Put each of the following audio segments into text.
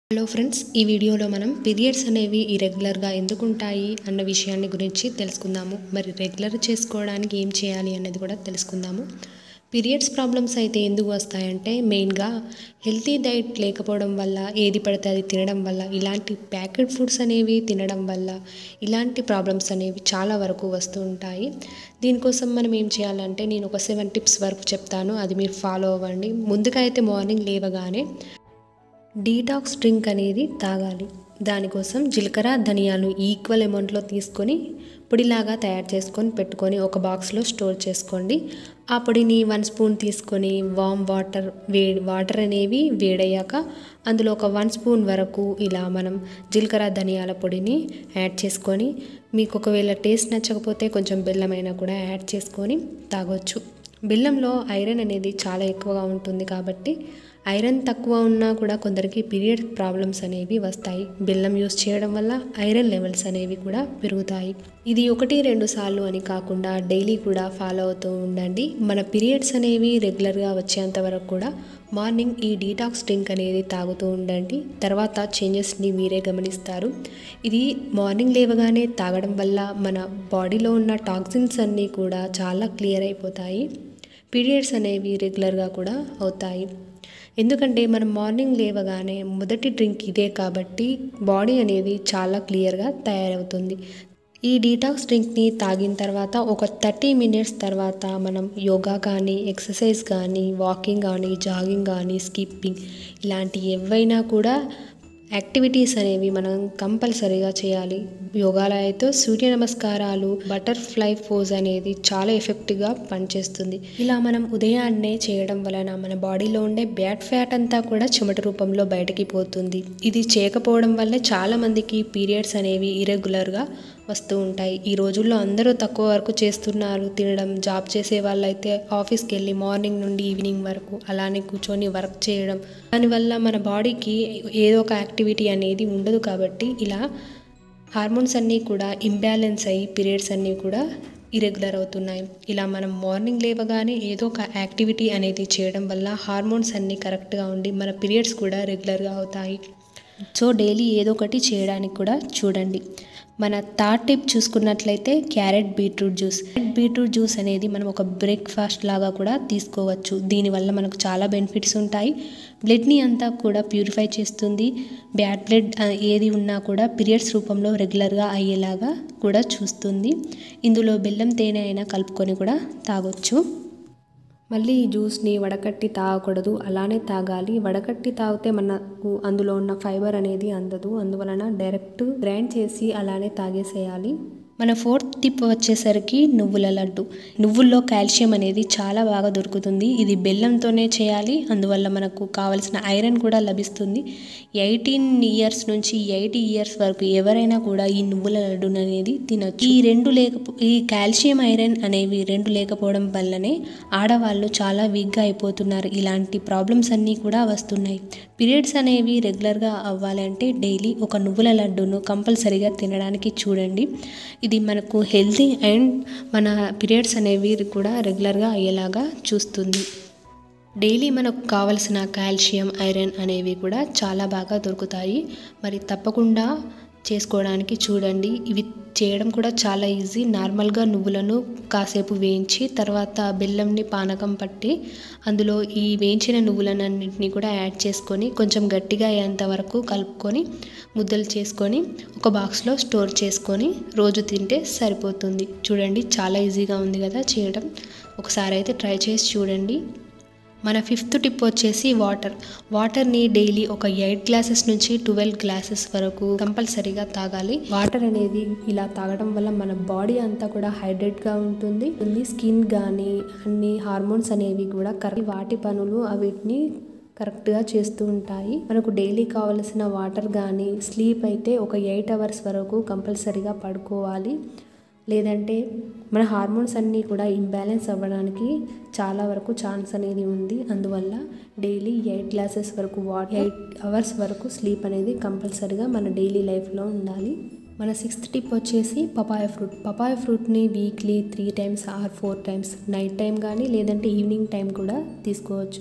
hello friends ఈ వీడియోలో మనం పీరియడ్స్ అనేవి ఇరెగ్యులర్గా ఎందుకు ఉంటాయి అన్న విషయాన్ని గురించి తెలుసుకుందాము మరి రెగ్యులర్ చేసుకోవడానికి ఏం చేయాలి అన్నది కూడా తెలుసుకుందాము పీరియడ్స్ ప్రాబ్లమ్స్ అయితే ఎందుకు వస్తాయంటే మెయిన్గా హెల్తీ డైట్ లేకపోవడం వల్ల ఏది పడితే అది తినడం వల్ల ఇలాంటి ప్యాకెట్ ఫుడ్స్ అనేవి తినడం వల్ల ఇలాంటి ప్రాబ్లమ్స్ అనేవి చాలా వరకు వస్తూ ఉంటాయి దీనికోసం మనం ఏం చేయాలంటే నేను ఒక సెవెన్ టిప్స్ వరకు చెప్తాను అది మీరు ఫాలో అవ్వండి ముందుగా అయితే మార్నింగ్ లేవగానే డీటాక్స్ డ్రింక్ అనేది తాగాలి దానికోసం జీలకర్ర ధనియాలు ఈక్వల్ అమౌంట్లో తీసుకొని పొడిలాగా తయారు చేసుకొని పెట్టుకొని ఒక బాక్స్లో స్టోర్ చేసుకోండి ఆ పొడిని వన్ స్పూన్ తీసుకొని వామ్ వాటర్ వే వాటర్ అనేవి వేడయ్యాక అందులో ఒక వన్ స్పూన్ వరకు ఇలా మనం జీలకర్ర ధనియాల పొడిని యాడ్ చేసుకొని మీకు ఒకవేళ టేస్ట్ నచ్చకపోతే కొంచెం బెల్లమైనా కూడా యాడ్ చేసుకొని తాగొచ్చు బెల్లంలో ఐరన్ అనేది చాలా ఎక్కువగా ఉంటుంది కాబట్టి ఐరన్ తక్కువ ఉన్నా కూడా కొందరికి పీరియడ్ ప్రాబ్లమ్స్ అనేవి వస్తాయి బెల్లం యూస్ చేయడం వల్ల ఐరన్ లెవెల్స్ అనేవి కూడా పెరుగుతాయి ఇది ఒకటి రెండు సార్లు అని కాకుండా డైలీ కూడా ఫాలో అవుతూ ఉండండి మన పీరియడ్స్ అనేవి రెగ్యులర్గా వచ్చేంత వరకు కూడా మార్నింగ్ ఈ డీటాక్స్ డ్రింక్ అనేది తాగుతూ ఉండండి తర్వాత చేంజెస్ని మీరే గమనిస్తారు ఇది మార్నింగ్ లేవగానే తాగడం వల్ల మన బాడీలో ఉన్న టాక్సిన్స్ అన్నీ కూడా చాలా క్లియర్ అయిపోతాయి పీరియడ్స్ అనేవి రెగ్యులర్గా కూడా అవుతాయి ఎందుకంటే మనం మార్నింగ్ లేవగానే మొదటి డ్రింక్ ఇదే కాబట్టి బాడీ అనేది చాలా క్లియర్గా తయారవుతుంది ఈ డీటాక్స్ డ్రింక్ని తాగిన తర్వాత ఒక థర్టీ మినిట్స్ తర్వాత మనం యోగా కానీ ఎక్సర్సైజ్ కానీ వాకింగ్ కానీ జాగింగ్ కానీ స్కిప్పింగ్ ఇలాంటి ఏవైనా కూడా యాక్టివిటీస్ అనేవి మనం కంపల్సరీగా చేయాలి యోగాలో అయితే సూర్య నమస్కారాలు బటర్ఫ్లై పోజ్ అనేది చాలా ఎఫెక్టివ్గా పనిచేస్తుంది ఇలా మనం ఉదయాన్నే చేయడం వలన మన బాడీలో ఉండే బ్యాడ్ ఫ్యాట్ అంతా కూడా చెమట రూపంలో బయటకి పోతుంది ఇది చేయకపోవడం వల్ల చాలా మందికి పీరియడ్స్ అనేవి ఇరెగ్యులర్గా వస్తూ ఉంటాయి ఈ రోజుల్లో అందరూ తక్కువ వరకు చేస్తున్నారు తినడం జాబ్ చేసే వాళ్ళైతే ఆఫీస్కి వెళ్ళి మార్నింగ్ నుండి ఈవినింగ్ వరకు అలానే కూర్చొని వర్క్ చేయడం దానివల్ల మన బాడీకి ఏదో ఒక యాక్టివిటీ అనేది ఉండదు కాబట్టి ఇలా హార్మోన్స్ అన్నీ కూడా ఇంబ్యాలెన్స్ అయ్యి పీరియడ్స్ అన్నీ కూడా ఇరెగ్యులర్ అవుతున్నాయి ఇలా మనం మార్నింగ్ లేవగానే ఏదో ఒక యాక్టివిటీ అనేది చేయడం వల్ల హార్మోన్స్ అన్నీ కరెక్ట్గా ఉండి మన పీరియడ్స్ కూడా రెగ్యులర్గా అవుతాయి సో డైలీ ఏదో ఒకటి చేయడానికి కూడా చూడండి మన థర్డ్ టిప్ చూసుకున్నట్లయితే carrot beetroot juice beetroot juice అనేది మనం ఒక బ్రేక్ఫాస్ట్ లాగా కూడా తీసుకోవచ్చు దీనివల్ల మనకు చాలా బెనిఫిట్స్ ఉంటాయి బ్లడ్ని అంతా కూడా ప్యూరిఫై చేస్తుంది బ్యాడ్ బ్లడ్ ఏది ఉన్నా కూడా పీరియడ్స్ రూపంలో రెగ్యులర్గా అయ్యేలాగా కూడా చూస్తుంది ఇందులో బెల్లం తేనె అయినా కలుపుకొని కూడా తాగొచ్చు మళ్ళీ ఈ జ్యూస్ని వడకట్టి తాగకూడదు అలానే తాగాలి వడకట్టి తాగితే మనకు అందులో ఉన్న ఫైబర్ అనేది అందదు అందువలన డైరెక్ట్ గ్రైండ్ చేసి అలానే తాగేసేయాలి మన ఫోర్త్ టిప్ వచ్చేసరికి నువ్వుల లడ్డు నువ్వుల్లో కాల్షియం అనేది చాలా బాగా దొరుకుతుంది ఇది బెల్లంతోనే చేయాలి అందువల్ల మనకు కావలసిన ఐరన్ కూడా లభిస్తుంది ఎయిటీన్ ఇయర్స్ నుంచి ఎయిటీ ఇయర్స్ వరకు ఎవరైనా కూడా ఈ నువ్వుల లడ్డు అనేది తినొచ్చు ఈ రెండు లేకపో ఈ కాల్షియం ఐరన్ అనేవి రెండు లేకపోవడం వల్లనే ఆడవాళ్ళు చాలా వీక్గా అయిపోతున్నారు ఇలాంటి ప్రాబ్లమ్స్ అన్నీ కూడా వస్తున్నాయి పీరియడ్స్ అనేవి రెగ్యులర్గా అవ్వాలంటే డైలీ ఒక నువ్వుల లడ్డును కంపల్సరీగా తినడానికి చూడండి ఇది మనకు హెల్తీ అండ్ మన పీరియడ్స్ అనేవి కూడా రెగ్యులర్గా అయ్యేలాగా చూస్తుంది డైలీ మనకు కావలసిన కాల్షియం ఐరన్ అనేవి కూడా చాలా బాగా దొరుకుతాయి మరి తప్పకుండా చేసుకోవడానికి చూడండి ఇవి చేయడం కూడా చాలా ఈజీ నార్మల్గా నువ్వులను కాసేపు వేయించి తర్వాత బెల్లంని పానకం పట్టి అందులో ఈ వేయించిన నువ్వులన్నింటినీ కూడా యాడ్ చేసుకొని కొంచెం గట్టిగా అయ్యేంత వరకు కలుపుకొని ముద్దలు చేసుకొని ఒక బాక్స్లో స్టోర్ చేసుకొని రోజు తింటే సరిపోతుంది చూడండి చాలా ఈజీగా ఉంది కదా చేయడం ఒకసారి అయితే ట్రై చేసి చూడండి మన ఫిఫ్త్ టిప్ వచ్చేసి వాటర్ వాటర్ని డైలీ ఒక ఎయిట్ గ్లాసెస్ నుంచి ట్వెల్వ్ గ్లాసెస్ వరకు కంపల్సరీగా తాగాలి వాటర్ అనేది ఇలా తాగడం వల్ల మన బాడీ అంతా కూడా హైడ్రేట్గా ఉంటుంది స్కిన్ కానీ అన్ని హార్మోన్స్ అనేవి కూడా కరెక్ట్ వాటి పనులు వీటిని కరెక్ట్గా చేస్తూ ఉంటాయి మనకు డైలీ కావలసిన వాటర్ కానీ స్లీప్ అయితే ఒక ఎయిట్ అవర్స్ వరకు కంపల్సరీగా పడుకోవాలి లేదంటే మన హార్మోన్స్ అన్నీ కూడా ఇంబ్యాలెన్స్ అవ్వడానికి చాలా వరకు ఛాన్స్ అనేది ఉంది అందువల్ల డైలీ ఎయిట్ గ్లాసెస్ వరకు వాటర్ ఎయిట్ అవర్స్ వరకు స్లీప్ అనేది కంపల్సరీగా మన డైలీ లైఫ్లో ఉండాలి మన సిక్స్త్ టిప్ వచ్చేసి పపాయ ఫ్రూట్ పపాయ ఫ్రూట్ని weekly three times or four times night time కానీ లేదంటే ఈవినింగ్ టైం కూడా తీసుకోవచ్చు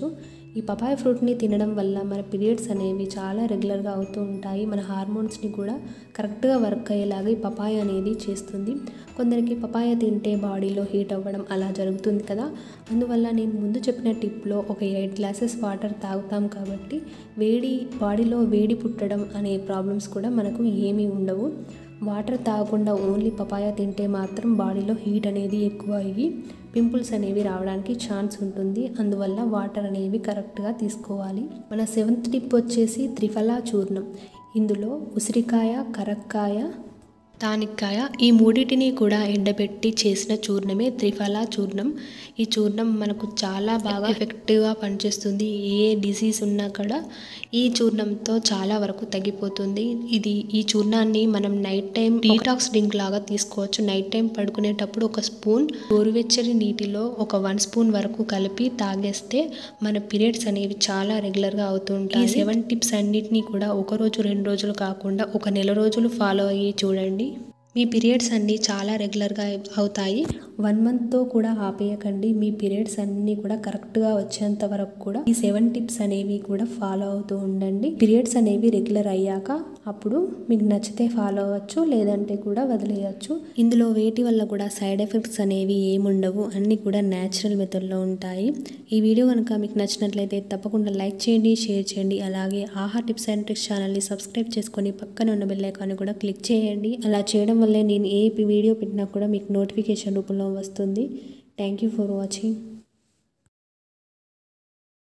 ఈ పపాయ ఫ్రూట్ని తినడం వల్ల మన పీరియడ్స్ అనేవి చాలా రెగ్యులర్గా అవుతూ ఉంటాయి మన హార్మోన్స్ని కూడా కరెక్ట్గా వర్క్ అయ్యేలాగా ఈ పపాయ అనేది చేస్తుంది కొందరికి పపాయ తింటే బాడీలో హీట్ అవ్వడం అలా జరుగుతుంది కదా అందువల్ల నేను ముందు చెప్పిన టిప్లో ఒక ఎయిట్ గ్లాసెస్ వాటర్ తాగుతాం కాబట్టి వేడి బాడీలో వేడి పుట్టడం అనే ప్రాబ్లమ్స్ కూడా మనకు ఏమీ ఉండవు వాటర్ తాగకుండా ఓన్లీ పపాయ తింటే మాత్రం బాడీలో హీట్ అనేది ఎక్కువ అయ్యి పింపుల్స్ అనేవి రావడానికి ఛాన్స్ ఉంటుంది అందువల్ల వాటర్ అనేవి కరెక్ట్గా తీసుకోవాలి మన సెవెంత్ టిప్ వచ్చేసి త్రిఫలా చూర్ణం ఇందులో ఉసిరికాయ కరక్కాయ తానిక్కాయ ఈ మూడింటిని కూడా ఎండబెట్టి చేసిన చూర్ణమే త్రిఫలా చూర్ణం ఈ చూర్ణం మనకు చాలా బాగా ఎఫెక్టివ్గా పనిచేస్తుంది ఏ డిసీజ్ ఉన్నా కూడా ఈ చూర్ణంతో చాలా వరకు తగ్గిపోతుంది ఇది ఈ చూర్ణాన్ని మనం నైట్ టైం డీటాక్స్ డ్రింక్ లాగా తీసుకోవచ్చు నైట్ టైం పడుకునేటప్పుడు ఒక స్పూన్ గోరువెచ్చని నీటిలో ఒక వన్ స్పూన్ వరకు కలిపి తాగేస్తే మన పీరియడ్స్ అనేవి చాలా రెగ్యులర్గా అవుతూ ఉంటాయి ఈ సెవెన్ టిప్స్ అన్నిటినీ కూడా ఒక రోజు రెండు రోజులు కాకుండా ఒక నెల రోజులు ఫాలో అయ్యి చూడండి మీ పీరియడ్స్ అన్నీ చాలా రెగ్యులర్గా అవుతాయి వన్ మంత్తో కూడా ఆపేయకండి మీ పీరియడ్స్ అన్నీ కూడా కరెక్ట్గా వచ్చేంత వరకు కూడా ఈ సెవెన్ టిప్స్ అనేవి కూడా ఫాలో అవుతూ ఉండండి పీరియడ్స్ అనేవి రెగ్యులర్ అయ్యాక అప్పుడు మీకు నచ్చితే ఫాలో అవ్వచ్చు లేదంటే కూడా వదిలేయచ్చు ఇందులో వేటి వల్ల కూడా సైడ్ ఎఫెక్ట్స్ అనేవి ఏముండవు అన్నీ కూడా న్యాచురల్ మెథడ్లో ఉంటాయి ఈ వీడియో కనుక మీకు నచ్చినట్లయితే తప్పకుండా లైక్ చేయండి షేర్ చేయండి అలాగే ఆహా టిప్స్ అండ్ ట్రిక్స్ ఛానల్ని సబ్స్క్రైబ్ చేసుకొని పక్కన ఉన్న బెల్ ఐకాన్ని కూడా క్లిక్ చేయండి అలా చేయడం వల్లే నేను ఏ వీడియో పెట్టినా కూడా మీకు నోటిఫికేషన్ రూపంలో వస్తుంది థ్యాంక్ యూ ఫర్ వాచింగ్